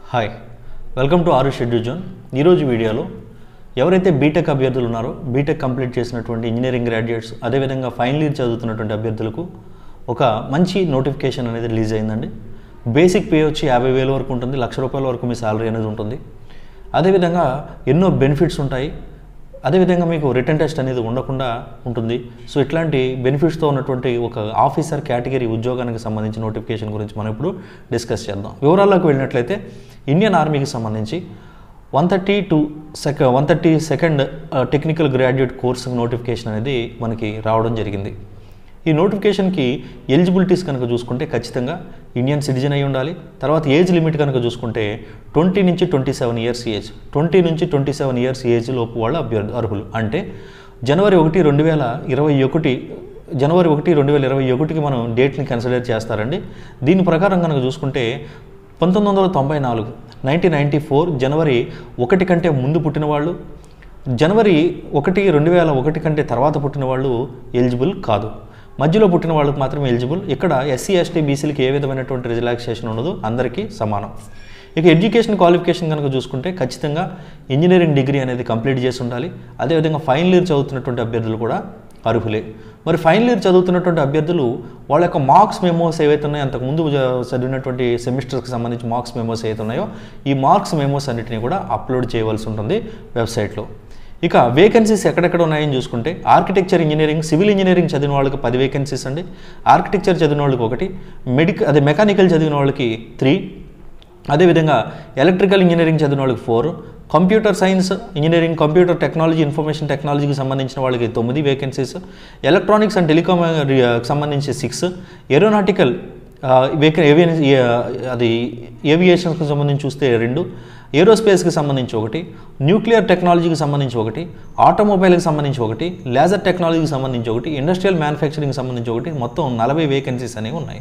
hi welcome to ఆరు schedule zone ఈరోజు వీడియోలో ఎవరైతే బీటెక్ అభ్యర్థులు ఉన్నారో బీటెక్ కంప్లీట్ చేసినటువంటి ఇంజనీరింగ్ గ్రాడ్యుయేట్స్ అదేవిధంగా ఫైనల్ ఇయర్ చదువుతున్నటువంటి అభ్యర్థులకు ఒక మంచి నోటిఫికేషన్ అనేది రిలీజ్ అయిందండి బేసిక్ పే వచ్చి యాభై వేల వరకు ఉంటుంది లక్ష రూపాయల వరకు మీ శాలరీ అనేది ఉంటుంది అదేవిధంగా ఎన్నో బెనిఫిట్స్ ఉంటాయి అదేవిధంగా మీకు రిటర్న్ టెస్ట్ అనేది ఉండకుండా ఉంటుంది సో ఇట్లాంటి బెనిఫిట్స్తో ఉన్నటువంటి ఒక ఆఫీసర్ కేటగిరీ ఉద్యోగానికి సంబంధించిన నోటిఫికేషన్ గురించి మనం ఇప్పుడు డిస్కస్ చేద్దాం వివరాల్లోకి వెళ్ళినట్లయితే ఇండియన్ ఆర్మీకి సంబంధించి one thirty two sec one thirty second technical graduate course notification అనేది మనకి రావడం జరిగింది ఈ నోటిఫికేషన్కి ఎలిజిబిలిటీస్ కనుక చూసుకుంటే ఖచ్చితంగా ఇండియన్ సిటిజన్ అయి ఉండాలి తర్వాత ఏజ్ లిమిట్ కనుక చూసుకుంటే ట్వంటీ నుంచి twenty seven years age twenty నుంచి ట్వంటీ సెవెన్ ఇయర్స్ ఏజ్ లోపు వాళ్ళు అభ్యర్థి అర్హులు అంటే జనవరి ఒకటి రెండు వేల ఇరవై ఒకటి జనవరి ఒకటి రెండు వేల ఇరవై ఒకటికి మనం డేట్ని కన్సిడర్ చేస్తారండి దీని ప్రకారం కనుక చూసుకుంటే పంతొమ్మిది వందల తొంభై నాలుగు నైన్టీన్ నైంటీ ఫోర్ జనవరి ఒకటి కంటే ముందు పుట్టిన వాళ్ళు జనవరి ఒకటి రెండు వేల ఒకటి కంటే తర్వాత పుట్టిన వాళ్ళు ఎలిజిబుల్ కాదు మధ్యలో పుట్టిన వాళ్ళకి మాత్రమే ఎలిజిబుల్ ఇక్కడ ఎస్సీ ఎస్టీ బీసీలకి ఏ విధమైనటువంటి రిలాక్సేషన్ ఉండదు అందరికీ సమానం ఇక ఎడ్యుకేషన్ క్వాలిఫికేషన్ కనుక చూసుకుంటే ఖచ్చితంగా ఇంజనీరింగ్ డిగ్రీ అనేది కంప్లీట్ చేసి ఉండాలి అదేవిధంగా ఫైనల్ ఇయర్ చదువుతున్నటువంటి అభ్యర్థులు కూడా అర్హులే మరి ఫైనల్ ఇయర్ చదువుతున్నటువంటి అభ్యర్థులు వాళ్ళ యొక్క మార్క్స్ మెమోస్ ఏవైతే ఉన్నాయో అంతకుముందు జ- చదివినటువంటి సెమిస్టర్స్కి సంబంధించి మార్క్స్ మెమోస్ ఏవైతే ఉన్నాయో ఈ మార్క్స్ మెమోస్ అన్నిటిని కూడా అప్లోడ్ చేయవలసి ఉంటుంది వెబ్సైట్లో ఇక వేకెన్సీస్ ఎక్కడెక్కడ ఉన్నాయని చూసుకుంటే ఆర్కిటెక్చర్ ఇంజనీరింగ్ సివిల్ ఇంజనీరింగ్ చదివిన వాళ్ళకి పది వేకెన్సీస్ అండి ఆర్కిటెక్చర్ చదివిన వాళ్ళకి ఒకటి మెడిక అదే మెకానికల్ చదివిన వాళ్ళకి త్రీ అదేవిధంగా ఎలక్ట్రికల్ ఇంజనీరింగ్ చదివిన వాళ్ళకి four computer science engineering computer technology information టెక్నాలజీకి సంబంధించిన వాళ్ళకి తొమ్మిది వేకెన్సీస్ ఎలక్ట్రానిక్స్ అండ్ టెలికామ్ సంబంధించి సిక్స్ ఏరోనాటికల్ వేకె ఏవియన్ అది ఏవియేషన్స్కి సంబంధించి చూస్తే రెండు ఏరోస్పేస్కి సంబంధించి ఒకటి న్యూక్లియర్ టెక్నాలజీకి సంబంధించి ఒకటి ఆటోమొబైల్కి సంబంధించి ఒకటి లేజర్ టెక్నాలజీకి సంబంధించి ఒకటి ఇండస్ట్రియల్ మ్యానుఫ్యాక్చరింగ్కి సంబంధించి ఒకటి మొత్తం నలభై వేకెన్సీస్ అనేవి ఉన్నాయి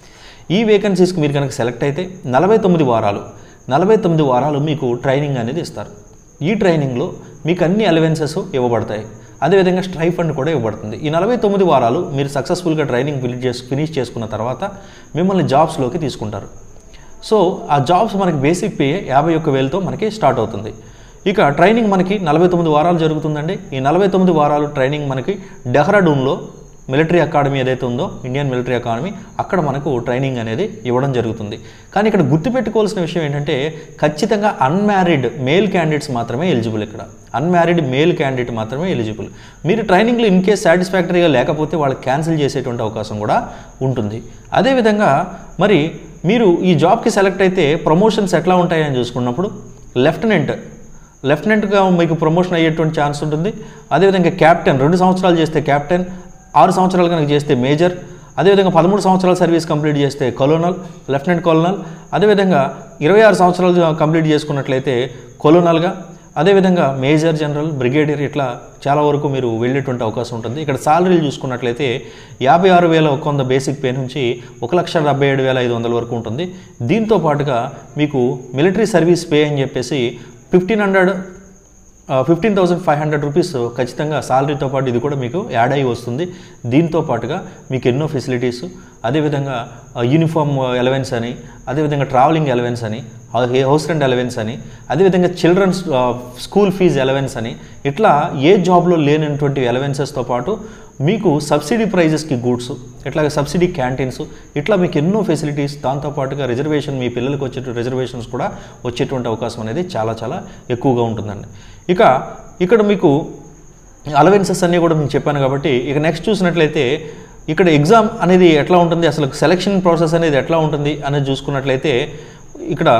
ఈ వేకెన్సీస్కి మీరు కనుక సెలెక్ట్ అయితే నలభై తొమ్మిది వారాలు నలభై తొమ్మిది వారాలు మీకు ట్రైనింగ్ అనేది ఇస్తారు ఈ ట్రైనింగ్లో మీకు అన్ని అలవెన్సెస్ ఇవ్వబడతాయి అదేవిధంగా స్ట్రైఫ్ ఫండ్ కూడా ఇవ్వబడుతుంది ఈ నలభై తొమ్మిది వారాలు మీరు సక్సెస్ఫుల్గా ట్రైనింగ్ ఫినిష్ చేసి ఫినిష్ చేసుకున్న తర్వాత మిమ్మల్ని జాబ్స్లోకి తీసుకుంటారు సో ఆ జాబ్స్ మనకి బేసిక్ పే యాభై ఒక్క వేలతో మనకి స్టార్ట్ అవుతుంది ఇక ట్రైనింగ్ మనకి నలభై తొమ్మిది వారాలు జరుగుతుందండి ఈ నలభై తొమ్మిది వారాలు ట్రైనింగ్ మనకి డెహ్రాడూన్లో మిలిటరీ అకాడమీ ఏదైతే ఉందో ఇండియన్ మిలిటరీ అకాడమీ అక్కడ మనకు ట్రైనింగ్ అనేది ఇవ్వడం జరుగుతుంది కానీ ఇక్కడ గుర్తుపెట్టుకోవాల్సిన విషయం ఏంటంటే ఖచ్చితంగా అన్మ్యారీడ్ మేల్ క్యాండిడేట్స్ మాత్రమే ఎలిజిబుల్ ఇక్కడ అన్మ్యారీడ్ మేల్ క్యాండిడేట్ మాత్రమే ఎలిజిబుల్ మీరు ట్రైనింగ్లో ఇన్ కేస్ సాటిస్ఫాక్టరీగా లేకపోతే వాళ్ళకి క్యాన్సిల్ చేసేటువంటి అవకాశం కూడా ఉంటుంది అదేవిధంగా మరి మీరు ఈ జాబ్కి సెలెక్ట్ అయితే ప్రమోషన్స్ ఎట్లా ఉంటాయని చూసుకున్నప్పుడు లెఫ్టినెంట్ లెఫ్టినెంట్గా మీకు ప్రమోషన్ అయ్యేటువంటి ఛాన్స్ ఉంటుంది అదేవిధంగా క్యాప్టెన్ రెండు సంవత్సరాలు చేస్తే క్యాప్టెన్ ఆరు సంవత్సరాలు కనుక చేస్తే మేజర్ అదేవిధంగా పదమూడు సంవత్సరాల సర్వీస్ కంప్లీట్ చేస్తే కొలోనల్ లెఫ్టినెంట్ కొలోనల్ అదేవిధంగా ఇరవై ఆరు సంవత్సరాలు కంప్లీట్ చేసుకున్నట్లయితే కొలోనల్గా అదేవిధంగా మేజర్ జనరల్ బ్రిగేడియర్ ఇట్లా చాలా వరకు మీరు వెళ్ళేటువంటి అవకాశం ఉంటుంది ఇక్కడ సాలరీలు చూసుకున్నట్లయితే యాభై ఆరు వేల ఒక వంద బేసిక్ పే నుంచి ఒక లక్ష డెబ్బై ఏడు వేల ఐదు వందల వరకు ఉంటుంది దీంతో పాటుగా మీకు మిలిటరీ సర్వీస్ పే అని చెప్పేసి fifteen hundred fifteen thousand five hundred rupees ఖచ్చితంగా సాలరీతో పాటు ఇది కూడా మీకు యాడ్ అయ్యి వస్తుంది దీంతో పాటుగా మీకు ఎన్నో ఫెసిలిటీస్ అదేవిధంగా యూనిఫామ్ ఎలవెన్స్ అని అదేవిధంగా ట్రావెలింగ్ ఎలవెన్స్ అని హౌస్ రెంట్ ఎలవెన్స్ అని అదేవిధంగా చిల్డ్రన్స్ స్కూల్ ఫీజు ఎలవెన్స్ అని ఇట్లా ఏ జాబ్లో లేనటువంటి ఎలవెన్సెస్తో పాటు మీకు సబ్సిడీ ప్రైజెస్కి గూడ్స్ ఇట్లాగే సబ్సిడీ క్యాంటీన్స్ ఇట్లా మీకు ఎన్నో ఫెసిలిటీస్ దాంతోపాటుగా రిజర్వేషన్ మీ పిల్లలకు వచ్చే రిజర్వేషన్స్ కూడా వచ్చేటువంటి అవకాశం అనేది చాలా చాలా ఎక్కువగా ఉంటుందండి ఇక ఇక్కడ మీకు అలవెన్సెస్ అన్నీ కూడా మీకు చెప్పాను కాబట్టి ఇక నెక్స్ట్ చూసినట్లయితే ఇక్కడ ఎగ్జామ్ అనేది ఎట్లా ఉంటుంది అసలు సెలక్షన్ ప్రాసెస్ అనేది ఎట్లా ఉంటుంది అనేది చూసుకున్నట్లయితే ఇక్కడ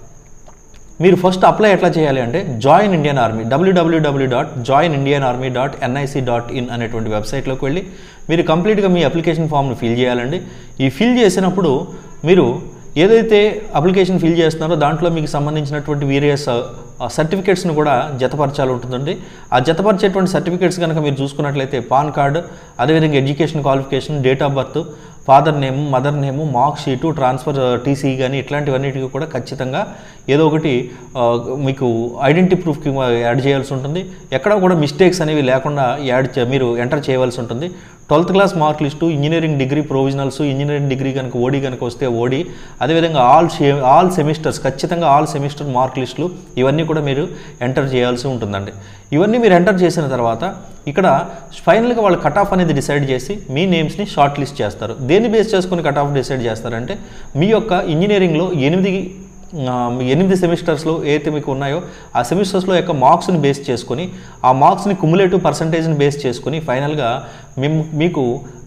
మీరు ఫస్ట్ అప్లై ఎట్లా చేయాలి అంటే join Indian army W W W dot join Indian army dot NIC dot in అనేటువంటి వెబ్సైట్లోకి వెళ్ళి మీరు కంప్లీట్గా మీ అప్లికేషన్ ఫామ్ను ఫిల్ చేయాలండి ఈ ఫిల్ చేసినప్పుడు మీరు ఏదైతే అప్లికేషన్ ఫిల్ చేస్తున్నారో దాంట్లో మీకు సంబంధించినటువంటి వేరియస్ సర్టిఫికేట్స్ని కూడా జతపరచాలి ఉంటుందండి ఆ జతపరిచేటువంటి సర్టిఫికేట్స్ కనుక మీరు చూసుకున్నట్లయితే పాన్ కార్డు అదేవిధంగా education qualification date of birth father name mother name mark sheet transfer TC కానీ ఇట్లాంటివన్నిటికీ కూడా ఖచ్చితంగా ఏదో ఒకటి ఆ, మీకు ఐడెంటిటీ ప్రూఫ్కి యాడ్ చేయాల్సి ఉంటుంది ఎక్కడ కూడా మిస్టేక్స్ అనేవి లేకుండా యాడ్ చే- మీరు ఎంటర్ చేయవలసి ఉంటుంది twelfth class mark list engineering degree provisionals engineering degree కనుక ఓడి కనుక వస్తే ఓడి అదేవిధంగా ఆల్ ఆల్ సెమిస్టర్స్ ఖచ్చితంగా ఆల్ సెమిస్టర్ మార్క్ లిస్టులు ఇవన్నీ కూడా మీరు ఎంటర్ చేయాల్సి ఉంటుందండి ఇవన్నీ మీరు ఎంటర్ చేసిన తర్వాత ఇక్కడ ఫైనల్గా వాళ్ళు కట్ ఆఫ్ అనేది డిసైడ్ చేసి మీ నేమ్స్ని షార్ట్ లిస్ట్ చేస్తారు దేన్ని బేస్ చేసుకుని కట్ ఆఫ్ డిసైడ్ చేస్తారంటే మీ యొక్క ఇంజనీరింగ్లో ఎనిమిది ఆ, మీ ఎనిమిది సెమిస్టర్స్లో ఏదైతే మీకు ఉన్నాయో ఆ సెమిస్టర్స్లో యొక్క మార్క్స్ని బేస్ చేసుకొని ఆ మార్క్స్ని కుములేటివ్ పర్సంటేజ్ని బేస్ చేసుకొని ఫైనల్గా మేము మీకు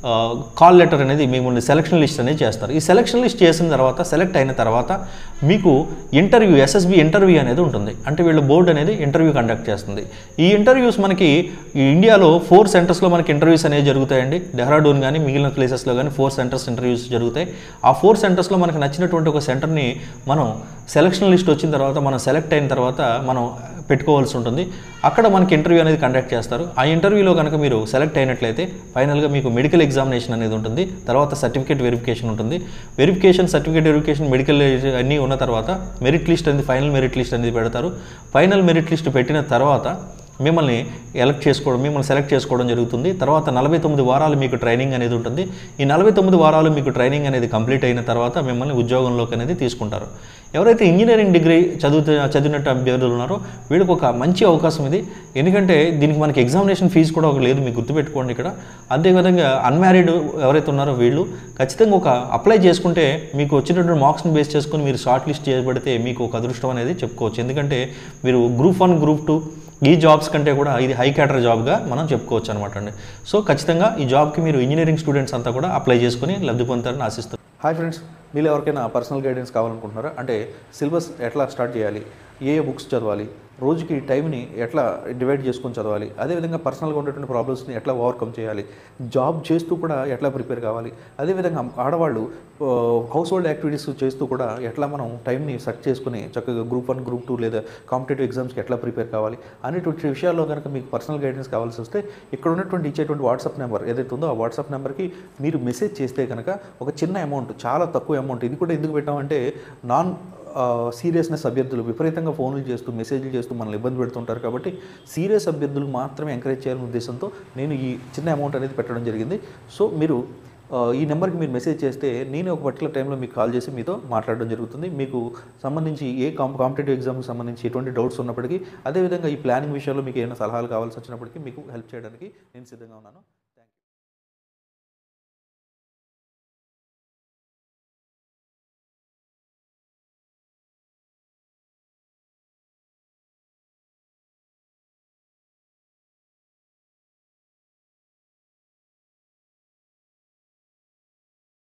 కాల్ లెటర్ అనేది మిమ్మల్ని సెలక్షన్ లిస్ట్ అనేది చేస్తారు ఈ సెలక్షన్ లిస్ట్ చేసిన తర్వాత సెలెక్ట్ అయిన తర్వాత మీకు ఇంటర్వ్యూ ఎస్ఎస్బి ఇంటర్వ్యూ అనేది ఉంటుంది అంటే వీళ్ళ బోర్డు అనేది ఇంటర్వ్యూ కండక్ట్ చేస్తుంది ఈ ఇంటర్వ్యూస్ మనకి ఈ ఇండియాలో ఫోర్ సెంటర్స్లో మనకి ఇంటర్వ్యూస్ అనేవి జరుగుతాయండి డెహ్రాడూన్ కానీ మిగిలిన ప్లేసెస్లో కానీ ఫోర్ సెంటర్స్ ఇంటర్వ్యూస్ జరుగుతాయి ఆ ఫోర్ సెంటర్స్లో మనకు నచ్చినటువంటి ఒక సెంటర్ని మనం సెలక్షన్ లిస్ట్ వచ్చిన తర్వాత మనం సెలెక్ట్ అయిన తర్వాత మనం పెట్టుకోవాల్సి ఉంటుంది అక్కడ మనకి ఇంటర్వ్యూ అనేది కండక్ట్ చేస్తారు ఆ ఇంటర్వ్యూలో కనుక మీరు సెలెక్ట్ అయినట్లయితే ఫైనల్గా మీకు మెడికల్ ఎగ్జామినేషన్ అనేది ఉంటుంది తర్వాత సర్టిఫికేట్ వెరిఫికేషన్ ఉంటుంది వెరిఫికేషన్ సర్టిఫికేట్ వెరిఫికేషన్ మెడికల్ అన్నీ ఉన్న తర్వాత మెరిట్ లిస్ట్ అనేది ఫైనల్ మెరిట్ లిస్ట్ అనేది పెడతారు ఫైనల్ మెరిట్ లిస్ట్ పెట్టిన తర్వాత మిమ్మల్ని ఎలక్ట్ చేసుకోవడం మిమ్మల్ని సెలెక్ట్ చేసుకోవడం జరుగుతుంది తర్వాత నలభై తొమ్మిది వారాలు మీకు ట్రైనింగ్ అనేది ఉంటుంది ఈ నలభై తొమ్మిది వారాలు మీకు ట్రైనింగ్ అనేది కంప్లీట్ అయిన తర్వాత మిమ్మల్ని ఉద్యోగంలోకి అనేది తీసుకుంటారు ఎవరైతే ఇంజనీరింగ్ డిగ్రీ చదువుతూ చదివినట్టు అభ్యర్థులు ఉన్నారో వీళ్ళకి ఒక మంచి అవకాశం ఇది ఎందుకంటే దీనికి మనకి ఎగ్జామినేషన్ ఫీజు కూడా ఒక లేదు మీకు గుర్తుపెట్టుకోండి ఇక్కడ అదేవిధంగా అన్మ్యారీడ్ ఎవరైతే ఉన్నారో వీళ్ళు ఖచ్చితంగా ఒక అప్లై చేసుకుంటే మీకు వచ్చినటువంటి మార్క్స్ని బేస్ చేసుకుని మీరు షార్ట్ లిస్ట్ చేయబడితే మీకు ఒక అదృష్టం అనేది చెప్పుకోవచ్చు ఎందుకంటే మీరు గ్రూప్ వన్ గ్రూప్ టూ ఈ జాబ్స్ కంటే కూడా ఇది హై క్యాటర్ జాబ్గా మనం చెప్పుకోవచ్చు అనమాట అండి సో ఖచ్చితంగా ఈ జాబ్కి మీరు ఇంజనీరింగ్ స్టూడెంట్స్ అంతా కూడా అప్లై చేసుకుని లబ్ధి పొందుతారని ఆశిస్తారు హాయ్ ఫ్రెండ్స్ మీరు ఎవరికైనా పర్సనల్ గైడెన్స్ కావాలనుకుంటున్నారా అంటే సిలబస్ ఎట్లా స్టార్ట్ చేయాలి ఏ ఏ బుక్స్ చదవాలి రోజుకి టైంని ఎట్లా డివైడ్ చేసుకొని చదవాలి అదేవిధంగా పర్సనల్గా ఉన్నటువంటి ప్రాబ్లమ్స్ని ఎట్లా ఓవర్కమ్ చేయాలి జాబ్ చేస్తూ కూడా ఎట్లా ప్రిపేర్ కావాలి అదేవిధంగా ఆడవాళ్ళు హౌస్ హోల్డ్ యాక్టివిటీస్ చేస్తూ కూడా ఎట్లా మనం టైంని సెట్ చేసుకుని చక్కగా గ్రూప్ వన్ గ్రూప్ టూ లేదా కాంపిటేటివ్ ఎగ్జామ్స్కి ఎట్లా ప్రిపేర్ కావాలి అనేటువంటి విషయాల్లో కనుక మీకు పర్సనల్ గైడెన్స్ కావాల్సి వస్తే ఇక్కడ ఉన్నటువంటి ఇచ్చేటువంటి వాట్సాప్ నెంబర్ ఏదైతే ఉందో ఆ వాట్సాప్ నెంబర్కి మీరు మెసేజ్ చేస్తే కనుక ఒక చిన్న అమౌంట్ చాలా తక్కువ అమౌంట్ ఇది కూడా ఎందుకు పెట్టామంటే నాన్ సీరియస్నెస్ అభ్యర్థులు విపరీతంగా ఫోన్లు చేస్తూ మెసేజ్లు చేస్తూ మనల్ని ఇబ్బంది పెడుతుంటారు కాబట్టి సీరియస్ అభ్యర్థులకు మాత్రమే ఎంకరేజ్ చేయాలనే ఉద్దేశంతో నేను ఈ చిన్న అమౌంట్ అనేది పెట్టడం జరిగింది సో మీరు ఆ, ఈ నెంబర్కి మీరు మెసేజ్ చేస్తే నేను ఒక పర్టికులర్ టైంలో మీకు కాల్ చేసి మీతో మాట్లాడడం జరుగుతుంది మీకు సంబంధించి ఏ కాం కాంపిటేటివ్ ఎగ్జామ్కి సంబంధించి ఎటువంటి డౌట్స్ ఉన్నప్పటికీ అదేవిధంగా ఈ ప్లానింగ్ విషయాల్లో మీకు ఏమైనా సలహాలు కావాల్సి వచ్చినప్పటికీ మీకు హెల్ప్ చేయడానికి నేను సిద్ధంగా ఉన్నాను